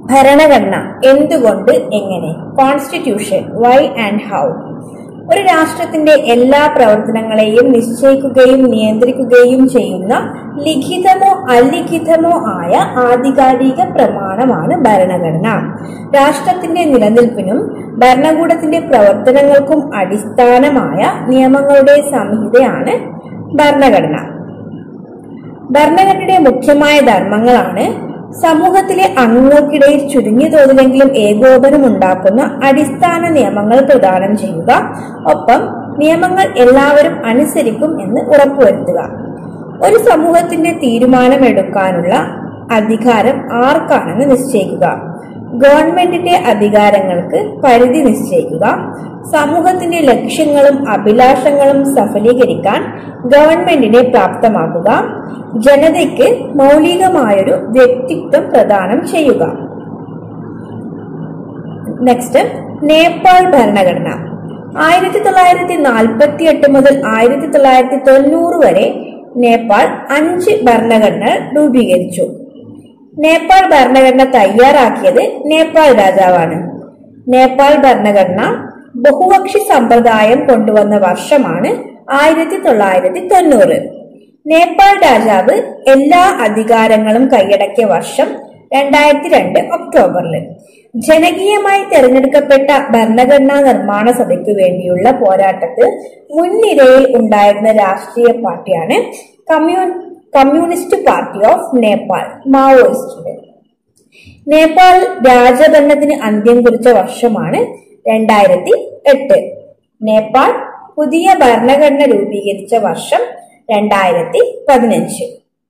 ഭരണഘടന എന്തുകൊണ്ട് എങ്ങനെ കോൺസ്റ്റിറ്റ്യൂഷൻ വൈ ആൻഡ് ഹൗ ഒരു രാഷ്ട്രത്തിന്റെ എല്ലാ പ്രവർത്തനങ്ങളെയും നിശ്ചയിക്കുകയും നിയന്ത്രിക്കുകയും ചെയ്യുന്ന ലിഖിതമോ അലിഖിതമോ ആയ ആധികാരിക പ്രമാണമാണ് ഭരണഘടന രാഷ്ട്രത്തിന്റെ നിലനിൽപ്പിനും ഭരണകൂടത്തിന്റെ പ്രവർത്തനങ്ങൾക്കും അടിസ്ഥാനമായ നിയമങ്ങളുടെ സംഹിതയാണ് ഭരണഘടന ഭരണഘടനയുടെ മുഖ്യമായ ധർമ്മങ്ങളാണ് സമൂഹത്തിലെ അംഗങ്ങൾക്കിടയിൽ ചുരുങ്ങിയ തോതിലെങ്കിലും ഏകോപനം ഉണ്ടാക്കുന്ന അടിസ്ഥാന നിയമങ്ങൾ പ്രദാനം ചെയ്യുക ഒപ്പം നിയമങ്ങൾ എല്ലാവരും അനുസരിക്കും എന്ന് ഉറപ്പുവരുത്തുക ഒരു സമൂഹത്തിന്റെ തീരുമാനമെടുക്കാനുള്ള അധികാരം ആർക്കാണെന്ന് നിശ്ചയിക്കുക ഗവൺമെന്റിന്റെ അധികാരങ്ങൾക്ക് പരിധി നിശ്ചയിക്കുക സമൂഹത്തിന്റെ ലക്ഷ്യങ്ങളും അഭിലാഷങ്ങളും സഫലീകരിക്കാൻ ഗവൺമെന്റിനെ പ്രാപ്തമാക്കുക ജനതയ്ക്ക് മൗലികമായൊരു വ്യക്തിത്വം പ്രദാനം ചെയ്യുക നെക്സ്റ്റ് നേപ്പാൾ ഭരണഘടന ആയിരത്തി തൊള്ളായിരത്തി നാൽപ്പത്തി എട്ട് മുതൽ ആയിരത്തി തൊള്ളായിരത്തി തൊണ്ണൂറ് വരെ നേപ്പാൾ അഞ്ച് ഭരണഘടനകൾ രൂപീകരിച്ചു നേപ്പാൾ ഭരണഘടന തയ്യാറാക്കിയത് നേപ്പാൾ രാജാവാണ് നേപ്പാൾ ഭരണഘടന ബഹുപക്ഷി സമ്പ്രദായം കൊണ്ടുവന്ന വർഷമാണ് ആയിരത്തി തൊള്ളായിരത്തി തൊണ്ണൂറ് നേപ്പാൾ രാജാവ് എല്ലാ അധികാരങ്ങളും കൈയടക്കിയ വർഷം രണ്ടായിരത്തി രണ്ട് ഒക്ടോബറിൽ ജനകീയമായി തെരഞ്ഞെടുക്കപ്പെട്ട ഭരണഘടനാ നിർമ്മാണ സഭയ്ക്ക് വേണ്ടിയുള്ള പോരാട്ടത്തിൽ മുൻനിരയിൽ ഉണ്ടായിരുന്ന രാഷ്ട്രീയ പാർട്ടിയാണ് commune communist party of Nepal മാവോയിസ്റ്റുകൾ നേപ്പാൾ രാജഭരണത്തിന് അന്ത്യം കുറിച്ച വർഷമാണ് രണ്ടായിരത്തി എട്ട് നേപ്പാൾ പുതിയ ഭരണഘടന രൂപീകരിച്ച വർഷം രണ്ടായിരത്തി പതിനഞ്ച്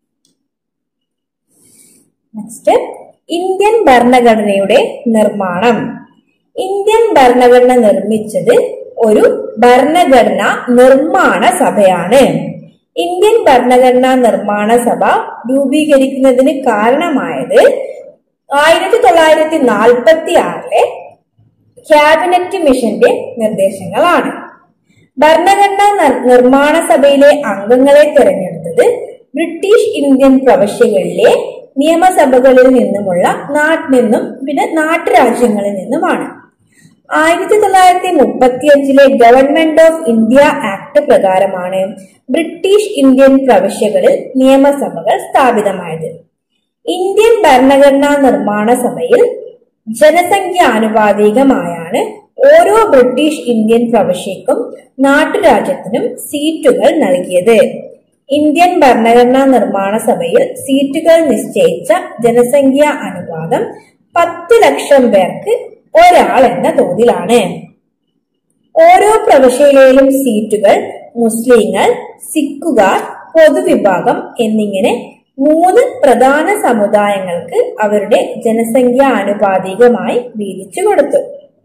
നെക്സ്റ്റ് ഇന്ത്യൻ ഭരണഘടനയുടെ നിർമ്മാണം ഇന്ത്യൻ ഭരണഘടന നിർമ്മിച്ചത് ഒരു ഭരണഘടനാ നിർമ്മാണ സഭയാണ് ഇന്ത്യൻ ഭരണഘടനാ നിർമ്മാണ സഭ രൂപീകരിക്കുന്നതിന് കാരണമായത് ആയിരത്തി തൊള്ളായിരത്തി നാൽപ്പത്തി ആറിലെ ക്യാബിനറ്റ് മിഷന്റെ നിർദ്ദേശങ്ങളാണ് ഭരണഘടനാ നിർ- നിർമ്മാണ സഭയിലെ അംഗങ്ങളെ തിരഞ്ഞെടുത്തത് ബ്രിട്ടീഷ് ഇന്ത്യൻ പ്രവശ്യകളിലെ നിയമസഭകളിൽ നിന്നുമുള്ള നാട്ടിൽ നിന്നും പിന്നെ നാട്ടുരാജ്യങ്ങളിൽ നിന്നുമാണ് ആയിരത്തി തൊള്ളായിരത്തി മുപ്പത്തിയഞ്ചിലെ ഗവൺമെന്റ് ഓഫ് ഇന്ത്യ ആക്ട് പ്രകാരമാണ് ബ്രിട്ടീഷ് ഇന്ത്യൻ പ്രവിശ്യകളിൽ നിയമസഭകൾ സ്ഥാപിതമായത് ഇന്ത്യൻ ഭരണഘടനാ നിർമ്മാണ സഭയിൽ ജനസംഖ്യാനുപാതികമായാണ് ഓരോ ബ്രിട്ടീഷ് ഇന്ത്യൻ പ്രവിശ്യക്കും നാട്ടുരാജ്യത്തിനും സീറ്റുകൾ നൽകിയത് ഇന്ത്യൻ ഭരണഘടനാ നിർമ്മാണ സഭയിൽ സീറ്റുകൾ നിശ്ചയിച്ച ജനസംഖ്യാ അനുപാതം പത്ത് ലക്ഷം പേർക്ക് ഒരാൾ എന്ന തോതിലാണ് ഓരോ പ്രവിശ്യയിലെയും സീറ്റുകൾ മുസ്ലിങ്ങൾ സിഖുകാർ പൊതുവിഭാഗം എന്നിങ്ങനെ മൂന്ന് പ്രധാന സമുദായങ്ങൾക്ക് അവരുടെ ജനസംഖ്യ ആനുപാതികമായി വീതിച്ചു കൊടുത്തു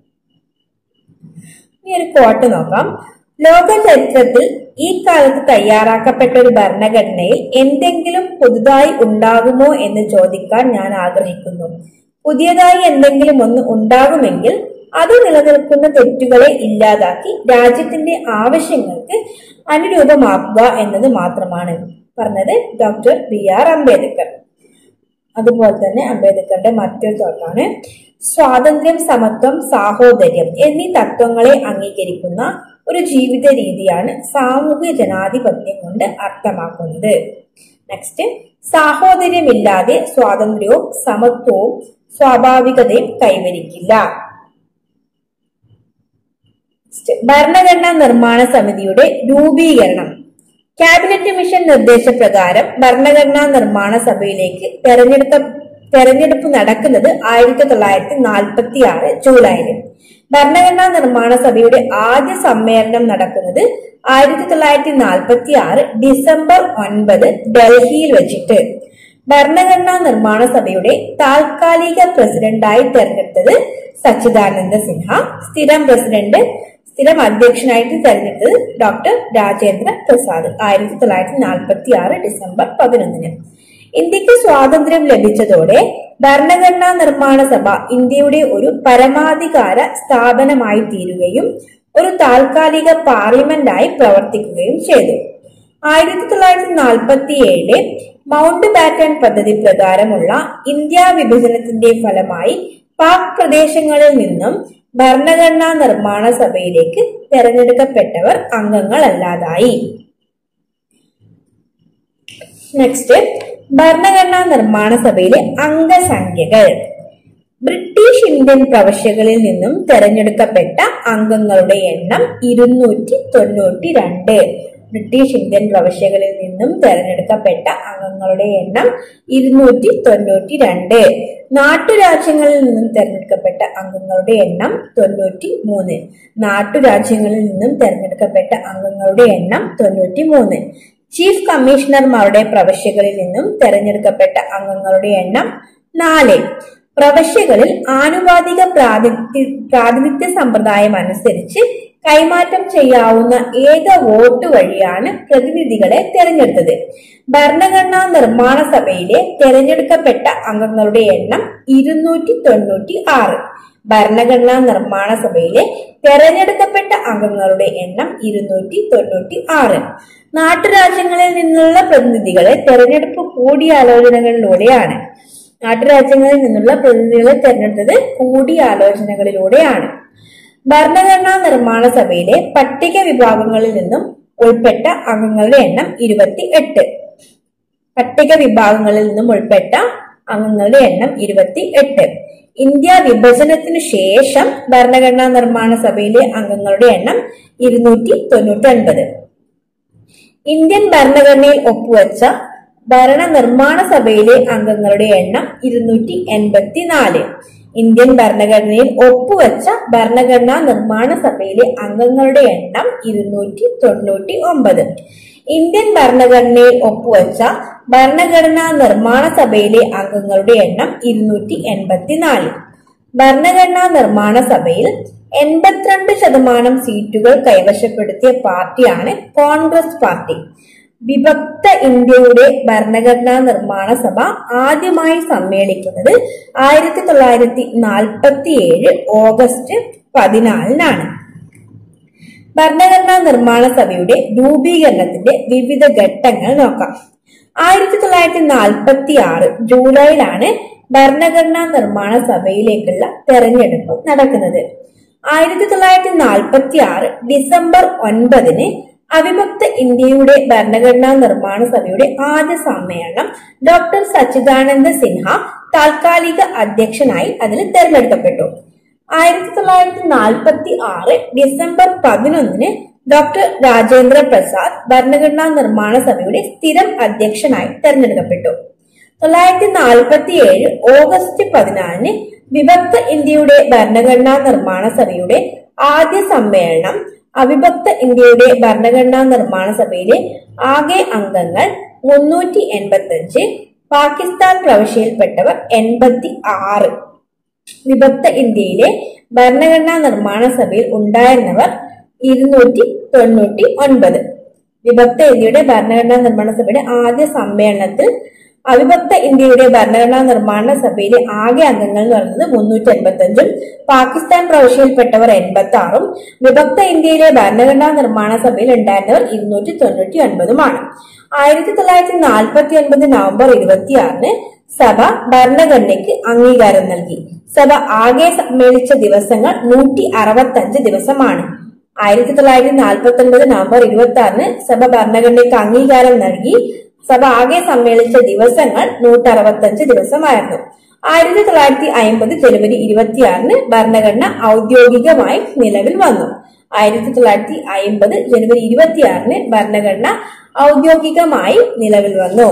ഇനി ഒരു കോട്ട് നോക്കാം ലോക ചരിത്രത്തിൽ ഈ കാലത്ത് തയ്യാറാക്കപ്പെട്ട ഒരു ഭരണഘടനയിൽ എന്തെങ്കിലും പുതുതായി ഉണ്ടാകുമോ എന്ന് ചോദിക്കാൻ ഞാൻ ആഗ്രഹിക്കുന്നു പുതിയതായി എന്തെങ്കിലും ഒന്ന് ഉണ്ടാകുമെങ്കിൽ അത് നിലനിൽക്കുന്ന തെറ്റുകളെ ഇല്ലാതാക്കി രാജ്യത്തിന്റെ ആവശ്യങ്ങൾക്ക് അനുരൂപമാക്കുക എന്നത് മാത്രമാണ് പറഞ്ഞത് ഡോക്ടർ ബി ആർ അംബേദ്കർ അതുപോലെ തന്നെ അംബേദ്കറുടെ മറ്റൊരു തോട്ടാണ് സ്വാതന്ത്ര്യം സമത്വം സാഹോദര്യം എന്നീ തത്വങ്ങളെ അംഗീകരിക്കുന്ന ഒരു ജീവിത രീതിയാണ് സാമൂഹ്യ ജനാധിപത്യം കൊണ്ട് അർത്ഥമാക്കുന്നത് നെക്സ്റ്റ് സാഹോദര്യമില്ലാതെ സ്വാതന്ത്ര്യവും സമത്വവും സ്വാഭാവികതയും കൈവരിക്കില്ല Next, ഭരണഘടനാ നിർമ്മാണ സമിതിയുടെ രൂപീകരണം ക്യാബിനറ്റ് മിഷൻ നിർദ്ദേശപ്രകാരം ഭരണഘടനാ നിർമ്മാണ സഭയിലേക്ക് തെരഞ്ഞെടുത്ത തെരഞ്ഞെടുപ്പ് നടക്കുന്നത് ആയിരത്തി തൊള്ളായിരത്തി നാൽപ്പത്തി ആറ് ജൂലൈയിൽ ഭരണഘടനാ നിർമ്മാണ സഭയുടെ ആദ്യ സമ്മേളനം നടക്കുന്നത് ആയിരത്തി തൊള്ളായിരത്തി നാൽപ്പത്തി ആറ് ഡിസംബർ ഒൻപത് ഡൽഹിയിൽ വെച്ചിട്ട് ഭരണഘടനാ നിർമ്മാണ സഭയുടെ താൽക്കാലിക പ്രസിഡന്റായി തെരഞ്ഞെടുത്തത് സച്ചിദാനന്ദ സിൻഹ സ്ഥിരം പ്രസിഡന്റ് സ്ഥിരം അധ്യക്ഷനായിട്ട് തെരഞ്ഞെടുത്തത് ഡോക്ടർ രാജേന്ദ്ര പ്രസാദ് ആയിരത്തി തൊള്ളായിരത്തി നാൽപ്പത്തി ആറ് ഡിസംബർ പതിനൊന്നിന് ഇന്ത്യക്ക് സ്വാതന്ത്ര്യം ലഭിച്ചതോടെ ഭരണഘടനാ നിർമ്മാണ സഭ ഇന്ത്യയുടെ ഒരു പരമാധികാര സ്ഥാപനമായി തീരുകയും ഒരു താൽക്കാലിക പാർലമെന്റായി പ്രവർത്തിക്കുകയും ചെയ്തു ആയിരത്തി തൊള്ളായിരത്തി നാൽപ്പത്തി ഏഴിലെ മൗണ്ട് ബാറ്റൺ പദ്ധതി പ്രകാരമുള്ള ഇന്ത്യ വിഭജനത്തിന്റെ ഫലമായി പാക് പ്രദേശങ്ങളിൽ നിന്നും ഭരണഘടനാ നിർമ്മാണ സഭയിലേക്ക് തെരഞ്ഞെടുക്കപ്പെട്ടവർ അംഗങ്ങളല്ലാതായി നെക്സ്റ്റ് ഭരണഘടനാ നിർമ്മാണ സഭയിലെ അംഗസംഖ്യകൾ ബ്രിട്ടീഷ് ഇന്ത്യൻ പ്രവിശ്യകളിൽ നിന്നും തെരഞ്ഞെടുക്കപ്പെട്ട അംഗങ്ങളുടെ എണ്ണം ഇരുന്നൂറ്റി തൊണ്ണൂറ്റി രണ്ട് ബ്രിട്ടീഷ് ഇന്ത്യൻ പ്രവിശ്യകളിൽ നിന്നും തെരഞ്ഞെടുക്കപ്പെട്ട അംഗങ്ങളുടെ എണ്ണം ഇരുന്നൂറ്റി തൊണ്ണൂറ്റി രണ്ട് നാട്ടുരാജ്യങ്ങളിൽ നിന്നും തെരഞ്ഞെടുക്കപ്പെട്ട അംഗങ്ങളുടെ എണ്ണം തൊണ്ണൂറ്റി മൂന്ന് നാട്ടുരാജ്യങ്ങളിൽ നിന്നും തെരഞ്ഞെടുക്കപ്പെട്ട അംഗങ്ങളുടെ എണ്ണം തൊണ്ണൂറ്റി മൂന്ന് ചീഫ് കമ്മീഷണർമാരുടെ പ്രവിശ്യകളിൽ നിന്നും തെരഞ്ഞെടുക്കപ്പെട്ട അംഗങ്ങളുടെ എണ്ണം നാല് പ്രവിശ്യകളിൽ ആനുപാതിക പ്രാതിനിധ്യ പ്രാതിനിധ്യ സമ്പ്രദായം അനുസരിച്ച് കൈമാറ്റം ചെയ്യാവുന്ന ഏക വോട്ട് വഴിയാണ് പ്രതിനിധികളെ തെരഞ്ഞെടുത്തത് ഭരണഘടനാ നിർമ്മാണ സഭയിലെ തെരഞ്ഞെടുക്കപ്പെട്ട അംഗങ്ങളുടെ എണ്ണം ഇരുന്നൂറ്റി തൊണ്ണൂറ്റി ആറ് ഭരണഘടനാ നിർമ്മാണ സഭയിലെ തെരഞ്ഞെടുക്കപ്പെട്ട അംഗങ്ങളുടെ എണ്ണം ഇരുന്നൂറ്റി തൊണ്ണൂറ്റി ആറ് നാട്ടുരാജ്യങ്ങളിൽ നിന്നുള്ള പ്രതിനിധികളെ തെരഞ്ഞെടുപ്പ് കൂടിയാലോചനകളിലൂടെയാണ് നാട്ടുരാജ്യങ്ങളിൽ നിന്നുള്ള പ്രതിനിധികളെ തെരഞ്ഞെടുത്തത് കൂടിയാലോചനകളിലൂടെയാണ് ഭരണഘടനാ നിർമ്മാണ സഭയിലെ പട്ടിക വിഭാഗങ്ങളിൽ നിന്നും ഉൾപ്പെട്ട അംഗങ്ങളുടെ എണ്ണം ഇരുപത്തി എട്ട് പട്ടിക വിഭാഗങ്ങളിൽ നിന്നും ഉൾപ്പെട്ട അംഗങ്ങളുടെ എണ്ണം ഇരുപത്തി എട്ട് ഇന്ത്യ വിഭജനത്തിനു ശേഷം ഭരണഘടനാ നിർമ്മാണ സഭയിലെ അംഗങ്ങളുടെ എണ്ണം ഇരുന്നൂറ്റി തൊണ്ണൂറ്റി ഒൻപത് ഇന്ത്യൻ ഭരണഘടനയിൽ ഒപ്പുവെച്ച ഭരണ നിർമ്മാണ സഭയിലെ അംഗങ്ങളുടെ എണ്ണം ഇരുന്നൂറ്റി എൺപത്തി നാല് ഇന്ത്യൻ ഭരണഘടനയിൽ ഒപ്പുവെച്ച ഭരണഘടനാ നിർമ്മാണ സഭയിലെ അംഗങ്ങളുടെ എണ്ണം ഇരുന്നൂറ്റി തൊണ്ണൂറ്റി ഒമ്പത് ഇന്ത്യൻ ഭരണഘടനയിൽ ഒപ്പുവെച്ച ഭരണഘടനാ നിർമ്മാണ സഭയിലെ അംഗങ്ങളുടെ എണ്ണം ഇരുന്നൂറ്റി എൺപത്തിനാല് ഭരണഘടനാ നിർമ്മാണ സഭയിൽ എൺപത്തിരണ്ട് ശതമാനം സീറ്റുകൾ കൈവശപ്പെടുത്തിയ പാർട്ടിയാണ് കോൺഗ്രസ് പാർട്ടി വിഭക്ത ഇന്ത്യയുടെ ഭരണഘടനാ നിർമ്മാണ സഭ ആദ്യമായി സമ്മേളിക്കുന്നത് ആയിരത്തി തൊള്ളായിരത്തി നാൽപ്പത്തി ഏഴ് ഓഗസ്റ്റ് പതിനാലിനാണ് ഭരണഘടനാ നിർമ്മാണ സഭയുടെ രൂപീകരണത്തിന്റെ വിവിധ ഘട്ടങ്ങൾ നോക്കാം ആയിരത്തി തൊള്ളായിരത്തി നാൽപ്പത്തി ആറ് ജൂലൈയിലാണ് ഭരണഘടനാ നിർമ്മാണ സഭയിലേക്കുള്ള തെരഞ്ഞെടുപ്പ് നടക്കുന്നത് ആയിരത്തി തൊള്ളായിരത്തി നാൽപ്പത്തി ആറ് ഡിസംബർ ഒൻപതിന് അവിഭക്ത ഇന്ത്യയുടെ ഭരണഘടനാ നിർമ്മാണ സഭയുടെ ആദ്യ സമ്മേളനം ഡോക്ടർ സച്ചിദാനന്ദ സിൻഹ താൽക്കാലിക അധ്യക്ഷനായി അതിൽ തെരഞ്ഞെടുക്കപ്പെട്ടു ആയിരത്തി തൊള്ളായിരത്തി നാൽപ്പത്തി ആറ് ഡിസംബർ പതിനൊന്നിന് ഡോക്ടർ രാജേന്ദ്ര പ്രസാദ് ഭരണഘടനാ നിർമ്മാണ സഭയുടെ സ്ഥിരം അധ്യക്ഷനായി തെരഞ്ഞെടുക്കപ്പെട്ടു തൊള്ളായിരത്തി നാൽപ്പത്തി ഏഴ് ഓഗസ്റ്റ് പതിനാലിന് വിഭക്ത ഇന്ത്യയുടെ ഭരണഘടനാ നിർമ്മാണ സഭയുടെ ആദ്യ സമ്മേളനം അവിഭക്ത ഇന്ത്യയുടെ ഭരണഘടനാ നിർമ്മാണ സഭയിലെ ആകെ അംഗങ്ങൾ മുന്നൂറ്റി എൺപത്തി അഞ്ച് പാകിസ്ഥാൻ പ്രവിശ്യയിൽപ്പെട്ടവർ എൺപത്തി ആറ് വിഭക്ത ഇന്ത്യയിലെ ഭരണഘടനാ നിർമ്മാണ സഭയിൽ ഉണ്ടായിരുന്നവർ ഇരുന്നൂറ്റി തൊണ്ണൂറ്റി ഒൻപത് വിഭക്ത ഇന്ത്യയുടെ ഭരണഘടനാ നിർമ്മാണ സഭയുടെ ആദ്യ സമ്മേളനത്തിൽ അവിഭക്ത ഇന്ത്യയുടെ ഭരണഘടനാ നിർമ്മാണ സഭയിലെ ആകെ അംഗങ്ങൾ എന്ന് പറയുന്നത് മുന്നൂറ്റി എൺപത്തി അഞ്ചും പാകിസ്ഥാൻ പ്രവിശ്യയിൽപ്പെട്ടവർ എൺപത്തി ആറും വിഭക്ത ഇന്ത്യയിലെ ഭരണഘടനാ നിർമ്മാണ സഭയിൽ ഉണ്ടായിരുന്നവർ ഇരുന്നൂറ്റി തൊണ്ണൂറ്റി ഒൻപതുമാണ് ആയിരത്തി തൊള്ളായിരത്തി നാൽപ്പത്തി ഒൻപത് നവംബർ ഇരുപത്തിയാറിന് സഭ ഭരണഘടനയ്ക്ക് അംഗീകാരം നൽകി സഭ ആകെ സമ്മേളിച്ച ദിവസങ്ങൾ നൂറ്റി അറുപത്തി അഞ്ച് ദിവസമാണ് ആയിരത്തി തൊള്ളായിരത്തി നാൽപ്പത്തി ഒൻപത് നവംബർ ഇരുപത്തി ആറിന് സഭ ഭരണഘടനയ്ക്ക് അംഗീകാരം നൽകി സഭ ആകെ സമ്മേളിച്ച ദിവസങ്ങൾ നൂറ്റി അറുപത്തഞ്ച് ദിവസമായിരുന്നു ആയിരത്തി തൊള്ളായിരത്തി അമ്പത് ജനുവരി ഇരുപത്തിയാറിന് ഭരണഘടന ഔദ്യോഗികമായി നിലവിൽ വന്നു ആയിരത്തി തൊള്ളായിരത്തി അമ്പത് ജനുവരി ഇരുപത്തിയാറിന് ഭരണഘടന ഔദ്യോഗികമായി നിലവിൽ വന്നു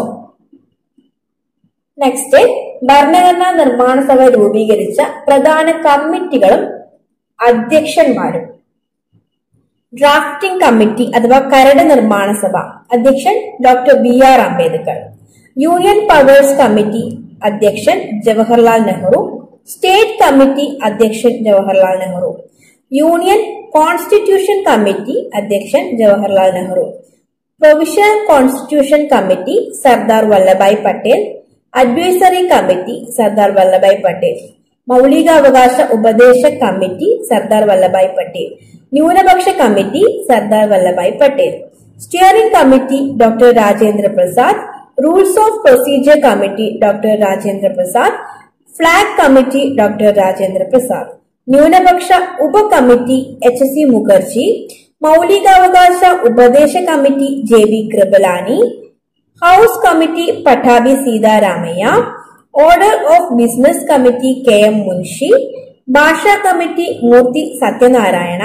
നെക്സ്റ്റ് ഭരണഘടനാ നിർമ്മാണ സഭ രൂപീകരിച്ച പ്രധാന കമ്മിറ്റികളും അധ്യക്ഷന്മാരും ഡ്രാഫ്റ്റിംഗ് കമ്മിറ്റി അഥവാ കരട് നിർമ്മാണ സഭ അധ്യക്ഷൻ doctor B R Ambedkar union powers committee അധ്യക്ഷൻ ജവഹർലാൽ നെഹ്റു സ്റ്റേറ്റ് കമ്മിറ്റി അധ്യക്ഷൻ Jawaharlal Nehru union constitution committee അധ്യക്ഷൻ Jawaharlal Nehru provisional constitution committee Sardar Vallabhbhai Patel advisory committee Sardar Vallabhbhai Patel മൗലികാവകാശ ഉപദേശ കമ്മിറ്റി സർദാർ വല്ലഭായ് പട്ടേൽ ന്യൂനപക്ഷ committee Sardar Vallabhbhai Patel steering committee doctor Rajendra Prasad rules of procedure committee doctor Rajendra Prasad flag committee doctor Rajendra Prasad ന്യൂനപക്ഷ ഉപകമ്മിറ്റി എച്ച് സി മുഖർജി മൗലികാവകാശ ഉപദേശ committee J V Kripalani house committee Pattabhi Sitaramayya order of business committee K M Munshi ഭാഷാ committee Moorthy Satyanarayana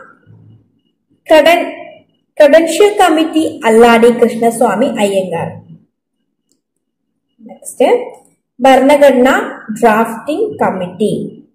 credential committee Alladi Krishnaswamy Ayyangar next ഭരണഘടന drafting committee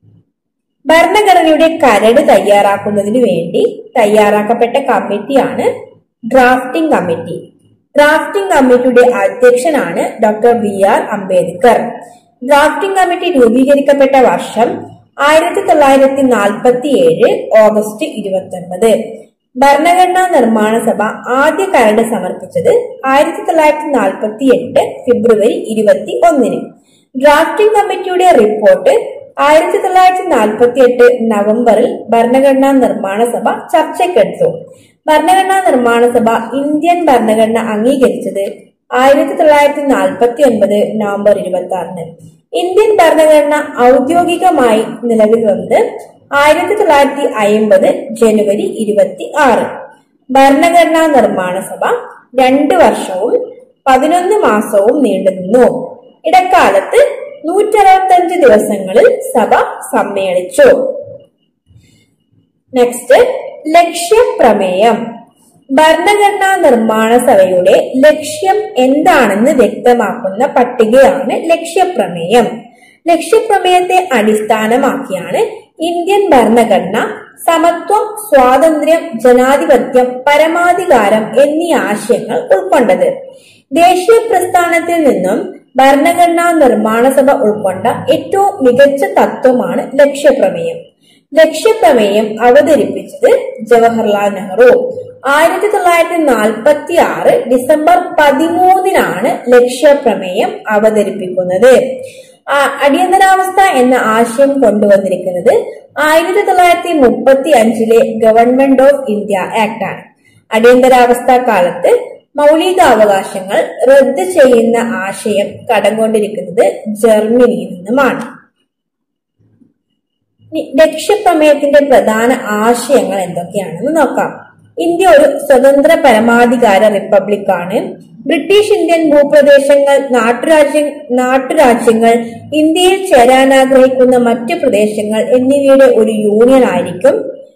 ഭരണഘടനയുടെ കരട് തയ്യാറാക്കുന്നതിന് വേണ്ടി തയ്യാറാക്കപ്പെട്ട കമ്മിറ്റിയാണ് ഡ്രാഫ്റ്റിംഗ് കമ്മിറ്റി ഡ്രാഫ്റ്റിംഗ് കമ്മിറ്റിയുടെ അധ്യക്ഷനാണ് doctor B R Ambedkar drafting committee രൂപീകരിക്കപ്പെട്ട വർഷം ആയിരത്തി തൊള്ളായിരത്തി നാൽപ്പത്തി ഏഴ് ഓഗസ്റ്റ് ഇരുപത്തി ഒൻപത് ഭരണഘടനാ നിർമ്മാണ സഭ ആദ്യ കരട് സമർപ്പിച്ചത് ആയിരത്തി തൊള്ളായിരത്തി നാൽപ്പത്തി എട്ട് ഫെബ്രുവരി ഇരുപത്തി ഒന്നിന് ഡ്രാഫ്റ്റിംഗ് കമ്മിറ്റിയുടെ റിപ്പോർട്ട് ആയിരത്തി തൊള്ളായിരത്തി നാൽപ്പത്തി എട്ട് നവംബറിൽ ഭരണഘടനാ നിർമ്മാണ സഭ ചർച്ചയ്ക്കെടുത്തു ഭരണഘടനാ നിർമ്മാണ സഭ ഇന്ത്യൻ ഭരണഘടന അംഗീകരിച്ചത് ആയിരത്തി തൊള്ളായിരത്തി നാൽപ്പത്തി ഒൻപത് നവംബർ ഇരുപത്തി ആറിന് ഇന്ത്യൻ ഭരണഘടന ഔദ്യോഗികമായി നിലവിൽ വന്നത് ആയിരത്തി തൊള്ളായിരത്തി അയിമ്പത് ജനുവരി ഇരുപത്തി ആറ് ഭരണഘടനാ നിർമ്മാണ സഭ രണ്ട് വർഷവും പതിനൊന്ന് മാസവും നീണ്ടുനിന്നു ഇടക്കാലത്ത് നൂറ്ററുപത്തഞ്ച് ദിവസങ്ങളിൽ സഭ സമ്മേളിച്ചു നെക്സ്റ്റ് ലക്ഷ്യപ്രമേയം ഭരണഘടനാ നിർമ്മാണ സഭയുടെ ലക്ഷ്യം എന്താണെന്ന് വ്യക്തമാക്കുന്ന പട്ടികയാണ് ലക്ഷ്യപ്രമേയം ലക്ഷ്യപ്രമേയത്തെ അടിസ്ഥാനമാക്കിയാണ് ഇന്ത്യൻ ഭരണഘടന സമത്വം സ്വാതന്ത്ര്യം ജനാധിപത്യം പരമാധികാരം എന്നീ ആശയങ്ങൾ ഉൾക്കൊണ്ടത് ദേശീയ പ്രസ്ഥാനത്തിൽ നിന്നും ഭരണഘടനാ നിർമ്മാണ സഭ ഉൾക്കൊണ്ട ഏറ്റവും മികച്ച തത്വമാണ് ലക്ഷ്യപ്രമേയം ലക്ഷ്യപ്രമേയം അവതരിപ്പിച്ചത് ജവഹർലാൽ നെഹ്റു ആയിരത്തി തൊള്ളായിരത്തി നാൽപ്പത്തി ആറ് ഡിസംബർ പതിമൂന്നിനാണ് ലക്ഷ്യപ്രമേയം അവതരിപ്പിക്കുന്നത് അടിയന്തരാവസ്ഥ എന്ന ആശയം കൊണ്ടുവന്നിരിക്കുന്നത് ആയിരത്തി തൊള്ളായിരത്തി മുപ്പത്തി അഞ്ചിലെ ഗവൺമെന്റ് ഓഫ് ഇന്ത്യ ആക്ട് ആണ് അടിയന്തരാവസ്ഥ കാലത്ത് മൗലികാവകാശങ്ങൾ റദ്ദ് ചെയ്യുന്ന ആശയം കടം കൊണ്ടിരിക്കുന്നത് ജർമ്മനിയിൽ നിന്നുമാണ് ലക്ഷ്യപ്രമേയത്തിന്റെ പ്രധാന ആശയങ്ങൾ എന്തൊക്കെയാണെന്ന് നോക്കാം ഇന്ത്യ ഒരു സ്വതന്ത്ര പരമാധികാര റിപ്പബ്ലിക് ആണ് ബ്രിട്ടീഷ് ഇന്ത്യൻ ഭൂപ്രദേശങ്ങൾ നാട്ടുരാജ്യ നാട്ടുരാജ്യങ്ങൾ ഇന്ത്യയിൽ ചേരാൻ ആഗ്രഹിക്കുന്ന മറ്റു പ്രദേശങ്ങൾ എന്നിവയുടെ ഒരു യൂണിയൻ ആയിരിക്കും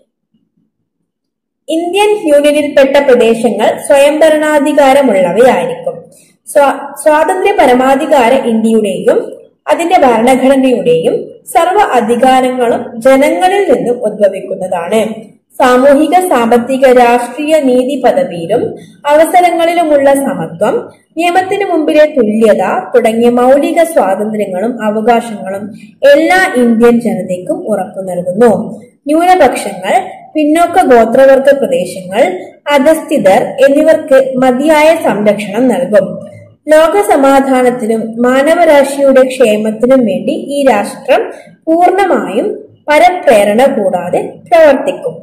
ഇന്ത്യൻ യൂണിയനിൽപ്പെട്ട പ്രദേശങ്ങൾ സ്വയംഭരണാധികാരമുള്ളവയായിരിക്കും സ്വാതന്ത്ര്യ പരമാധികാര ഇന്ത്യയുടെയും അതിന്റെ ഭരണഘടനയുടെയും സർവ അധികാരങ്ങളും ജനങ്ങളിൽ നിന്നും ഉദ്ഭവിക്കുന്നതാണ് സാമൂഹിക സാമ്പത്തിക രാഷ്ട്രീയ നീതി പദവിയിലും അവസരങ്ങളിലുമുള്ള സമത്വം നിയമത്തിന് മുമ്പിലെ തുല്യത തുടങ്ങിയ മൗലിക സ്വാതന്ത്ര്യങ്ങളും അവകാശങ്ങളും എല്ലാ ഇന്ത്യൻ ജനതയ്ക്കും ഉറപ്പു നൽകുന്നു ന്യൂനപക്ഷങ്ങൾ പിന്നോക്ക ഗോത്രവർഗ പ്രദേശങ്ങൾ അധസ്ഥിതർ എന്നിവർക്ക് മതിയായ സംരക്ഷണം നൽകും ലോക സമാധാനത്തിനും മാനവരാശിയുടെ ക്ഷേമത്തിനും വേണ്ടി ഈ രാഷ്ട്രം പൂർണ്ണമായും പരപ്രേരണ കൂടാതെ പ്രവർത്തിക്കും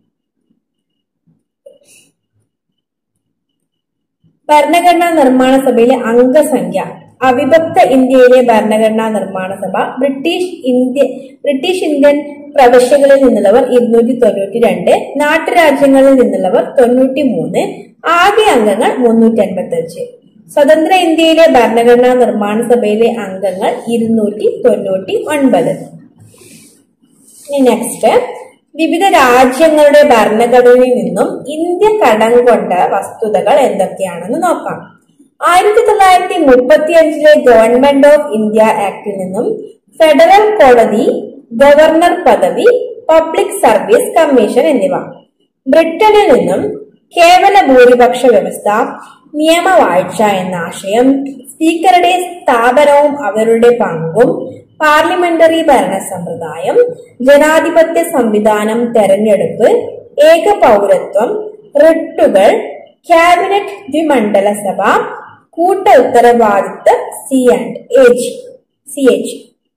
ഭരണഘടനാ നിർമ്മാണ സഭയിലെ അംഗസംഖ്യ അവിഭക്ത ഇന്ത്യയിലെ ഭരണഘടനാ നിർമ്മാണ സഭ ബ്രിട്ടീഷ് ഇന്ത്യ ബ്രിട്ടീഷ് ഇന്ത്യൻ പ്രവിശ്യകളിൽ നിന്നുള്ളവർ ഇരുന്നൂറ്റി തൊണ്ണൂറ്റി രണ്ട് നാട്ടുരാജ്യങ്ങളിൽ നിന്നുള്ളവർ തൊണ്ണൂറ്റി മൂന്ന് ആകെ അംഗങ്ങൾ മുന്നൂറ്റി അൻപത്തി അഞ്ച് സ്വതന്ത്ര ഇന്ത്യയിലെ ഭരണഘടനാ നിർമ്മാണ സഭയിലെ അംഗങ്ങൾ ഇരുന്നൂറ്റി തൊണ്ണൂറ്റി ഒൻപത് ഇനി നെക്സ്റ്റ് വിവിധ രാജ്യങ്ങളുടെ ഭരണഘടനയിൽ നിന്നും ഇന്ത്യ കടം കൊണ്ട വസ്തുതകൾ എന്തൊക്കെയാണെന്ന് നോക്കാം ആയിരത്തി തൊള്ളായിരത്തി മുപ്പത്തി അഞ്ചിലെ ഗവൺമെന്റ് ഓഫ് ഇന്ത്യ ആക്ടിൽ നിന്നും ഫെഡറൽ കോടതി ഗവർണർ പദവി പബ്ലിക് സർവീസ് കമ്മീഷൻ എന്നിവ ബ്രിട്ടനിൽ നിന്നും കേവല ഭൂരിപക്ഷ വ്യവസ്ഥ നിയമവാഴ്ച എന്ന ആശയം സ്പീക്കറുടെ സ്ഥാപനവും അവരുടെ പങ്കും പാർലമെന്ററി ഭരണ സമ്പ്രദായം ജനാധിപത്യ സംവിധാനം തെരഞ്ഞെടുപ്പ് ഏക പൗരത്വം റിട്ടുകൾ ക്യാബിനറ്റ് ദ്വിമണ്ഡല സഭ കൂട്ട ഉത്തരവാദിത്ത C and H C H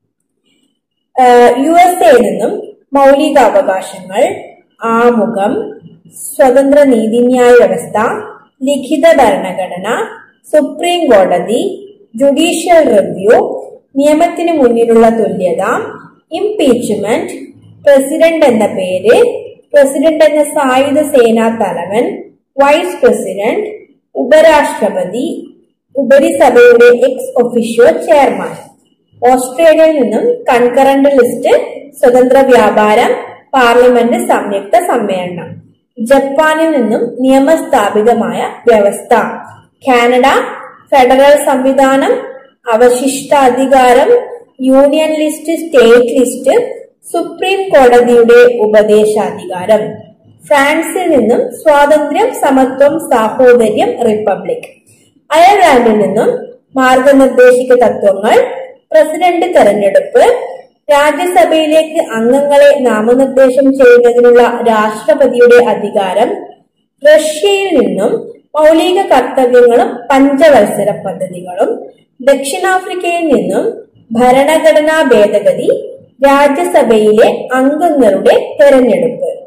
U S A നിന്നും മൗലികാവകാശങ്ങൾ ആമുഖം സ്വതന്ത്ര നീതിന്യായ വ്യവസ്ഥ ലിഖിത ഭരണഘടന സുപ്രീം കോടതി ജുഡീഷ്യൽ റിവ്യൂ നിയമത്തിന് മുന്നിലുള്ള തുല്യത ഇംപീച്ച്മെന്റ് പ്രസിഡന്റ് എന്ന പേര് പ്രസിഡന്റ് എന്ന സായുധ സേനാ തലവൻ വൈസ് പ്രസിഡന്റ് ഉപരാഷ്ട്രപതി ഉപരിസഭയുടെ എക്സ് ഒഫീഷ്യോ ചെയർമാൻ ഓസ്ട്രേലിയയിൽ നിന്നും കൺകറന്റ് ലിസ്റ്റ് സ്വതന്ത്ര വ്യാപാരം പാർലമെന്റ് സംയുക്ത സമ്മേളനം ജപ്പാനിൽ നിന്നും നിയമസ്ഥാപിതമായ വ്യവസ്ഥ കാനഡ ഫെഡറൽ സംവിധാനം അവശിഷ്ടാധികാരം union list state list supreme കോടതിയുടെ ഉപദേശാധികാരം ഫ്രാൻസിൽ നിന്നും സ്വാതന്ത്ര്യം സമത്വം സാഹോദര്യം റിപ്പബ്ലിക് അയർലാൻഡിൽ നിന്നും മാർഗനിർദ്ദേശിക തത്വങ്ങൾ പ്രസിഡന്റ് തെരഞ്ഞെടുപ്പ് രാജ്യസഭയിലേക്ക് അംഗങ്ങളെ നാമനിർദ്ദേശം ചെയ്യുന്നതിനുള്ള രാഷ്ട്രപതിയുടെ അധികാരം റഷ്യയിൽ നിന്നും മൗലിക കർത്തവ്യങ്ങളും പഞ്ചവത്സര പദ്ധതികളും ദക്ഷിണാഫ്രിക്കയിൽ നിന്നും ഭരണഘടനാ ഭേദഗതി രാജ്യസഭയിലെ അംഗങ്ങളുടെ തെരഞ്ഞെടുപ്പ്